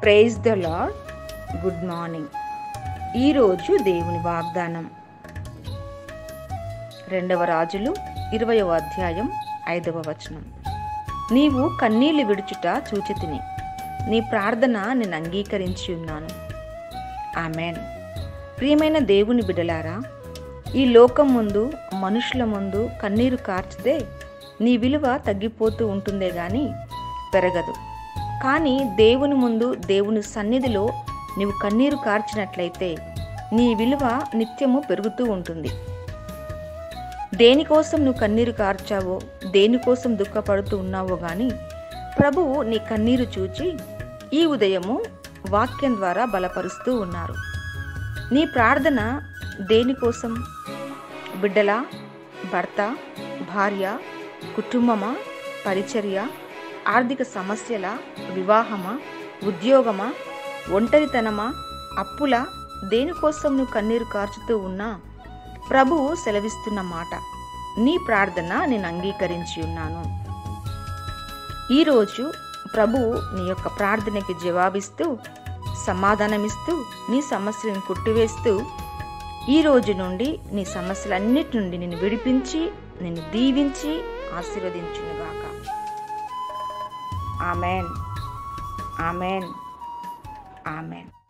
praise the Lord good morning ఈరోజు దేవుని వాగ్దానం రెండవ రాజులు ఇరవయవ అధ్యాయం ఐదవ వచనం నీవు కన్నీళ్లు విడుచుట చూచితిని నీ ప్రార్థన నేను అంగీకరించి ఉన్నాను ఆమెన్ ప్రియమైన దేవుని బిడలారా ఈ లోకం ముందు మనుషుల ముందు కన్నీరు కార్చితే నీ విలువ తగ్గిపోతూ ఉంటుందే గాని పెరగదు కానీ దేవుని ముందు దేవుని సన్నిధిలో నీవు కన్నీరు కార్చినట్లయితే నీ విలువ నిత్యము పెరుగుతూ ఉంటుంది దేనికోసం నువ్వు కన్నీరు కార్చావో దేనికోసం దుఃఖపడుతూ ఉన్నావో గాని ప్రభువు నీ కన్నీరు చూచి ఈ ఉదయము వాక్యం ద్వారా బలపరుస్తూ ఉన్నారు నీ ప్రార్థన దేనికోసం బిడ్డల భర్త భార్య కుటుంబమా పరిచర్య ఆర్థిక సమస్యల వివాహమా ఉద్యోగమా ఒంటరితనమా అప్పుల దేనికోసం నువ్వు కన్నీరు కార్చుతూ ఉన్నా ప్రభువు సెలవిస్తున్న మాట నీ ప్రార్థన నేను అంగీకరించి ఉన్నాను ఈరోజు ప్రభువు నీ యొక్క ప్రార్థనకి జవాబిస్తూ సమాధానమిస్తూ నీ సమస్యలను కొట్టివేస్తూ ఈ రోజు నుండి నీ సమస్యలన్నిటి నుండి నేను విడిపించి నేను దీవించి ఆశీర్వదించునుగాక ఆమెన్ ఆమెన్ ఆమెన్